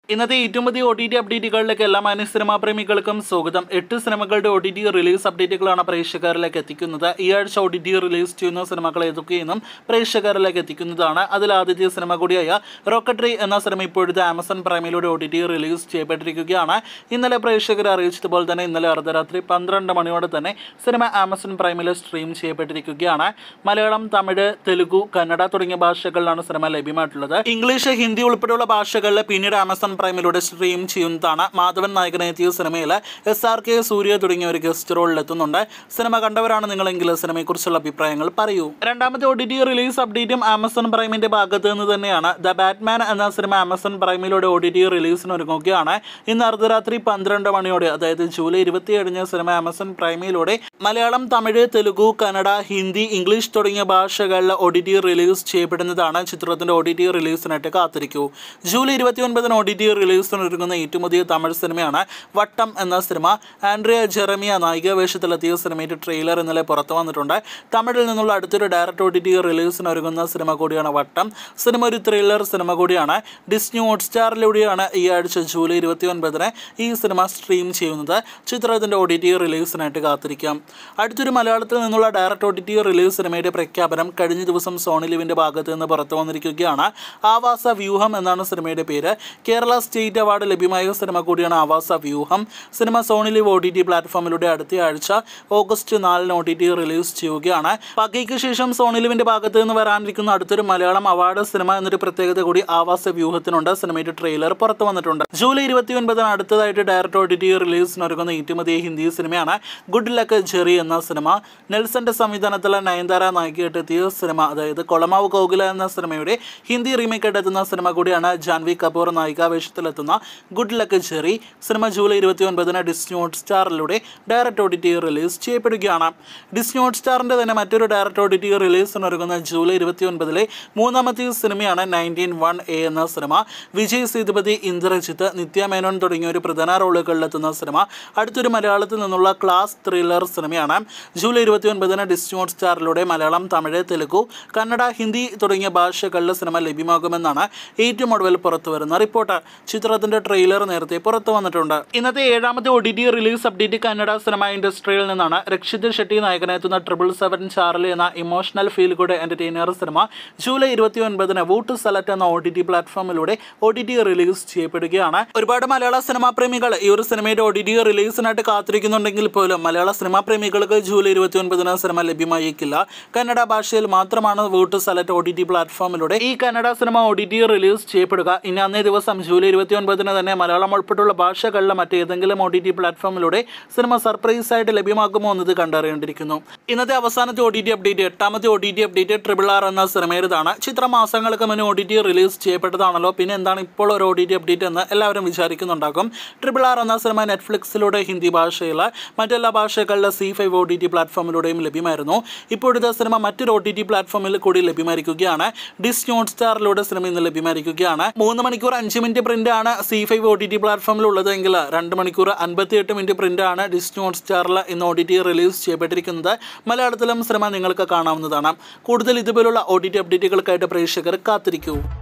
ഇന്നത്തെ ഏറ്റവും പുതിയ ഒ ടി ടി അപ്ഡേറ്റുകളിലേക്ക് എല്ലാ മാന്യ സിനിമാ പ്രേമികൾക്കും സ്വാഗതം എട്ട് സിനിമകളുടെ ഒ ടി ടി റിലീസ് അപ്ഡേറ്റുകളാണ് പ്രേക്ഷകരിലേക്ക് എത്തിക്കുന്നത് ഈ ആഴ്ച ഒ ടി ടി റിലീസ് ചെയ്യുന്ന സിനിമകൾ ഏതൊക്കെയെന്നും പ്രേക്ഷകരിലേക്ക് എത്തിക്കുന്നതാണ് അതിൽ ആദ്യത്തെ സിനിമ കൂടിയായ റോക്കട്രി എന്ന സിനിമ ഇപ്പോഴത്തെ ആമസോൺ പ്രൈമിലൂടെ ഒ ടി ടി റിലീസ് ചെയ്യപ്പെട്ടിരിക്കുകയാണ് ഇന്നലെ പ്രേക്ഷകർ അറിയിച്ചതുപോലെ തന്നെ ഇന്നലെ അർദ്ധരാത്രി പന്ത്രണ്ട് മണിയോടെ തന്നെ സിനിമ ആമസോൺ പ്രൈമിൽ സ്ട്രീം ചെയ്യപ്പെട്ടിരിക്കുകയാണ് മലയാളം തമിഴ് തെലുഗു കന്നഡ തുടങ്ങിയ ഭാഷകളിലാണ് സിനിമ ലഭ്യമായിട്ടുള്ളത് ഇംഗ്ലീഷ് ഹിന്ദി ഉൾപ്പെടെയുള്ള ഭാഷകളിൽ പിന്നീട് ആമസോൺ പ്രൈമിലൂടെ സ്ട്രീം ചെയ്യുന്നതാണ് മാധവൻ നായകനെത്തിയ സിനിമയിൽ എസ് ആർ കെ സൂര്യ തുടങ്ങിയവർ ഗസ്റ്റ് റോളിൽ എത്തുന്നുണ്ട് സിനിമ കണ്ടവരാണ് നിങ്ങളെങ്കിൽ സിനിമയെക്കുറിച്ചുള്ള അഭിപ്രായങ്ങൾ പറയൂ രണ്ടാമത്തെ ഒ ടി ടി റിലീസ് അപ്ഡേറ്റും ആമസോൺ പ്രൈമിന്റെ ഭാഗത്ത് നിന്ന് തന്നെയാണ് ദ ബാറ്റ്മാൻ എന്ന സിനിമ ആമസോൺ പ്രൈമിലൂടെ ഒ ടി ടി റിലീസിന് ഒരുങ്ങുകയാണ് ഇന്ന് അർദ്ധരാത്രി പന്ത്രണ്ട് മണിയോടെ അതായത് ജൂലൈ ഇരുപത്തിയേഴിന് സിനിമ ആമസോൺ പ്രൈമിലൂടെ മലയാളം തമിഴ് തെലുഗു കന്നഡ ഹിന്ദി ഇംഗ്ലീഷ് തുടങ്ങിയ ഭാഷകളിൽ ഒ ടി ടി റിലീസ് ചെയ്യപ്പെടുന്നതാണ് ചിത്രത്തിന്റെ ഒ ടി ടി റിലീസിനായിട്ട് കാത്തിരിക്കൂ ജൂലൈ ഇരുപത്തി ഒൻപതിന് ഒ ടി ടി റിലീസിന് ഒരുങ്ങുന്ന ഏറ്റവും പുതിയ തമിഴ് സിനിമയാണ് വട്ടം എന്ന സിനിമ ആൻഡ്രിയ ജെറമിയ നായിക വേഷത്തിലെത്തിയ സിനിമയുടെ ട്രെയിലർ ഇന്നലെ പുറത്തു വന്നിട്ടുണ്ട് തമിഴിൽ നിന്നുള്ള അടുത്തൊരു ഡയറക്റ്റ് ഒ ടി ടി റിലീസിന് ഒരുങ്ങുന്ന സിനിമ കൂടിയാണ് വട്ടം സിനിമ ഒരു ത്രില്ലർ സിനിമ കൂടിയാണ് ഡിസ്നി ഹോട്ട്സ്റ്റാറിലൂടെയാണ് ഈ ആഴ്ച ജൂലൈ ഇരുപത്തി ഒൻപതിന് ഈ സിനിമ സ്ട്രീം ചെയ്യുന്നത് ചിത്രത്തിൻ്റെ ഒ ടി ടി റിലീസിനായിട്ട് കാത്തിരിക്കാം അടുത്തൊരു മലയാളത്തിൽ നിന്നുള്ള direct O T T release സിനിമയുടെ പ്രഖ്യാപനം കഴിഞ്ഞ ദിവസം സോണി ലിവിൻ്റെ ഭാഗത്ത് നിന്ന് പുറത്തു വന്നിരിക്കുകയാണ് ആവാസ വ്യൂഹം എന്നാണ് സിനിമയുടെ പേര് കേരള സ്റ്റേറ്റ് അവാർഡ് ലഭ്യമായ സിനിമ കൂടിയാണ് ആവാസ വ്യൂഹം cinema Sony LIV O T T പ്ലാറ്റ്ഫോമിലൂടെ അടുത്ത ആഴ്ച ഓഗസ്റ്റ് നാലിന് ഒ ടി ടി റിലീസ് ചെയ്യുകയാണ് പകയ്ക്ക് ശേഷം സോണി ലിവിൻ്റെ ഭാഗത്ത് നിന്ന് വരാനിരിക്കുന്ന അടുത്തൊരു മലയാളം അവാർഡ് സിനിമ എന്നൊരു പ്രത്യേകത കൂടി ആവാസ വ്യൂഹത്തിനുണ്ട് സിനിമയുടെ ട്രെയിലർ പുറത്തു വന്നിട്ടുണ്ട് ജൂലൈ ഇരുപത്തി ഒൻപതിന് അടുത്തതായിട്ട് ഡയറക്റ്റ് ഒ ടി ടി റിലീസിന് ഒരുങ്ങുന്ന ഏറ്റവും പുതിയ ഹിന്ദി സിനിമയാണ് ഗുഡ് ലക്ക് ജെറി എന്ന സിനിമ നെൽസന്റെ സംവിധാനത്തിൽ നയൻതാര നായികയായിട്ട് എത്തിയ സിനിമ അതായത് കൊളമാവ് കൗകില എന്ന സിനിമയുടെ ഹിന്ദി റീമേക്കായിട്ട് എത്തുന്ന സിനിമ കൂടിയാണ് ജാൻവി കപൂർ നായികാവേഷത്തിലെത്തുന്ന good luck Jerry cinema July ഇരുപത്തി ഒൻപതിന് ഡിസ്നി ഹോട്ട് സ്റ്റാറിലൂടെ direct O T T release ചെയ്യപ്പെടുകയാണ് ഡിസ്നി ഹോട്ട് സ്റ്റാറിൻ്റെ തന്നെ മറ്റൊരു ഡയറക്റ്റ് ഒ ടി ടി റിലീസിന് ഒരുങ്ങുന്ന ജൂലൈ ഇരുപത്തി ഒൻപതിലെ മൂന്നാമത്തെ സിനിമയാണ് നയൻറ്റീൻ വൺ എ എന്ന സിനിമ വിജയ് സേതുപതി ഇന്ദ്രജിത്ത് നിത്യ മേനോൻ തുടങ്ങിയ ഒരു പ്രധാന റോളുകളിലെത്തുന്ന സിനിമ അടുത്തൊരു മലയാളത്തിൽ നിന്നുള്ള ക്ലാസ് ത്രില്ലർ സിനിമയാണ് ജൂലൈ ഇരുപത്തി ഒൻപതിന് ഡിസ്നി ഹോട്ട് സ്റ്റാറിലൂടെ മലയാളം തമിഴ് തെലുഗു കന്നഡ ഹിന്ദി തുടങ്ങിയ ഭാഷകളിലെ സിനിമ ലഭ്യമാകുമെന്നാണ് ഏറ്റവും ഒടുവിൽ പുറത്തു വരുന്ന റിപ്പോർട്ട് ചിത്രത്തിന്റെ ട്രെയിലർ നേരത്തെ പുറത്തു വന്നിട്ടുണ്ട് ഇന്നത്തെ ഏഴാമത്തെ O T T release update Kannada cinema ഇൻഡസ്ട്രിയിൽ നിന്നാണ് രക്ഷിത് ഷെട്ടി നായകനെത്തുന്ന ട്രിപ്പിൾ സെവൻ ചാർലി എന്ന emotional feel good entertainer cinema July ഇരുപത്തി ഒൻപതിന് വൂട്ട് സെലക്ട് എന്ന ഒ ടി ടി പ്ലാറ്റ്ഫോമിലൂടെ ഒ ടി ടി റിലീസ് ചെയ്യപ്പെടുകയാണ് ഒരുപാട് മലയാള സിനിമാ പ്രേമികൾ ഈ ഒരു സിനിമയുടെ ഒ ടി ടി റിലീസിനായിട്ട് കാത്തിരിക്കുന്നുണ്ടെങ്കിൽ പോലും മലയാള സിനിമാ പ്രേമികൾക്ക് ജൂലൈ ഇരുപത്തി ഒൻപതിന് സിനിമ ലഭ്യമായേക്കില്ല കന്നഡ ഭാഷയിൽ മാത്രമാണ് Voot select O T T പ്ലാറ്റ്ഫോമിലൂടെ ഈ Kannada cinema O T T release ചെയ്യപ്പെടുക ഇനി അന്നേ ദിവസം ജൂലൈ ഇരുപത്തി ഒൻപതിന് തന്നെ മലയാളം ഉൾപ്പെടെയുള്ള ഭാഷകളിലെ മറ്റേതെങ്കിലും ഒ ടി ടി പ്ലാറ്റ്ഫോമിലൂടെ സിനിമ സർപ്രൈസ് ആയിട്ട് ലഭ്യമാക്കുമോ എന്നത് കണ്ടറിയേണ്ടിയിരിക്കുന്നു ഇന്നത്തെ അവസാനത്തെ ഒ ടി ടി അപ്ഡേറ്റ് എട്ടാമത്തെ O T T update triple R എന്ന സിനിമയുടേതാണ് ചിത്രം മാസങ്ങൾക്ക് മുന്നേ ഒ ടി ടി റിലീസ് ചെയ്യപ്പെട്ടതാണല്ലോ പിന്നെ എന്താണ് ഇപ്പോൾ ഒരു ഒ ടി ടി അപ്ഡേറ്റ് എന്ന് എല്ലാവരും വിചാരിക്കുന്നുണ്ടാകും ട്രിപ്പിൾ ആർ എന്ന സിനിമ നെറ്റ്ഫ്ലിക്സിലൂടെ ഹിന്ദി ഭാഷയിൽ മറ്റെല്ലാ ഭാഷകളിലെ C five O T T പ്ലാറ്റ്ഫോമിലൂടെയും ലഭ്യമായിരുന്നു ഇപ്പോഴത്തെ സിനിമ മറ്റൊരു ഒ ടി ടി പ്ലാറ്റ്ഫോമിൽ കൂടി ലഭ്യമായിരിക്കുകയാണ് ഡിസ്നി ഹോട്ട് സ്റ്റാറിലൂടെ സിനിമ ഇന്ന് ലഭ്യമായിരിക്കുകയാണ് മൂന്ന് മണിക്കൂർ അഞ്ച് മിനിറ്റ് പ്രിന്റ് ആണ് C five O T T പ്ലാറ്റ്ഫോമിൽ ഉള്ളതെങ്കിൽ രണ്ട് മണിക്കൂർ അൻപത്തിയെട്ട് മിനിറ്റ് പ്രിന്റ് ആണ് ഡിസ്നി ഹോട്ട് സ്റ്റാറിൽ ഇന്ന് ഒ ടി ടി റിലീസ് ചെയ്യപ്പെട്ടിരിക്കുന്നത് മലയാളത്തിലും സിനിമ നിങ്ങൾക്ക് കാണാവുന്നതാണ് കൂടുതൽ ഇതുപോലുള്ള ഒ ടി ടി അപ്ഡേറ്റുകൾക്കായിട്ട് പ്രേക്ഷകർ കാത്തിരിക്കൂ